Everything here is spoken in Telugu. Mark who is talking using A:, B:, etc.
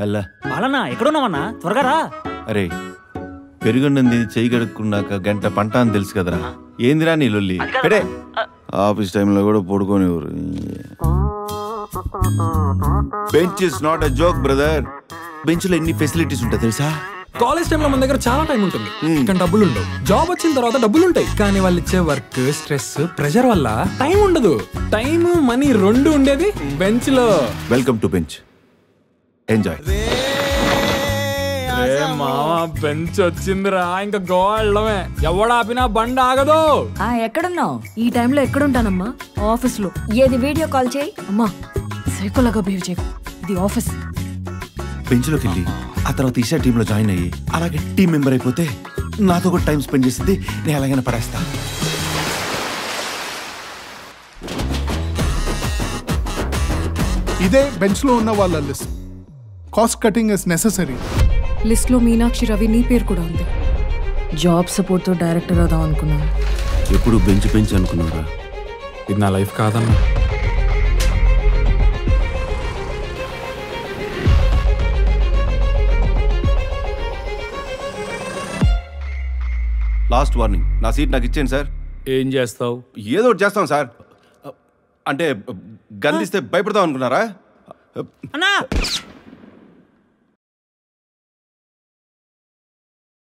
A: హల్లా
B: బాలన్నా ఎక్కడున్నావన్నా త్వరగా రా
A: అరే పెరుగుండింది చేయి కడుక్కున్నాక గంట పంట అని తెలుసు కదరా ఏందిరా నీ లొల్లి పెడే ఆఫీస్ టైంలో కూడా పడుకోనివ్వరు bench is not a joke brother bench లో ఎన్ని ఫెసిలిటీస్ ఉంటాయి తెలుసా
C: కాలేజ్ టైంలో మన దగ్గర చాలా టైం ఉంటుంది కానీ డబ్బులు ఉండవు జాబ్ వచ్చిన తర్వాత డబ్బులు ఉంటాయి కానీ వాళ్ళు ఇచ్చే వర్క్ స్ట్రెస్ ప్రెషర్ వల్ల టైం ఉండదు టైం మనీ రెండు ఉండేది బెంచ్ లో
A: వెల్కమ్ టు బెంచ్ ఎంజాయ్
C: మామ బెంచ్ వచ్చిందిరా ఇంకా గోళ్ళమే ఎవడాపినా బండి ఆగదు
D: ఆ ఎక్కడున్నావు ఈ టైంలో ఎక్కడుంటానమ్మా ఆఫీస్ లో ఏది వీడియో కాల్ చేయి అమ్మా సైకోలాగా బిహేవ్ చేయకు ఇది ఆఫీస్
A: బెంచ్ లోకి వెళ్ళి ఆ తర్వాత ఈషా టీమ్ లో జాయిన్ అయ్యి అలాగే టీం మెంబర్ అయిపోతే నాతో కూడా టైం స్పెండ్ చేసింది నేను ఎలాగైనా పడేస్తా
E: ఇదే బెంచ్ లో ఉన్న వాళ్ళ list cost cutting is necessary
D: list లో మీనాక్షి రవి నీ పేరు కూడా ఉంది జాబ్ సపోర్ట్ తో డైరెక్టర్ అవుదాం అనుకున్నాను
A: ఎప్పుడు బెంచ్ బెంచ్ అనుకున్నారా
C: ఇది నా లైఫ్ కాదన్నా
A: లాస్ట్ వార్నింగ్ నా సీట్ నాకు ఇచ్చేయండి సార్
C: ఏం చేస్తావు
A: ఏదో ఒకటి చేస్తాం సార్ అంటే గందిస్తే భయపడతాం అనుకున్నారా
B: అన్నా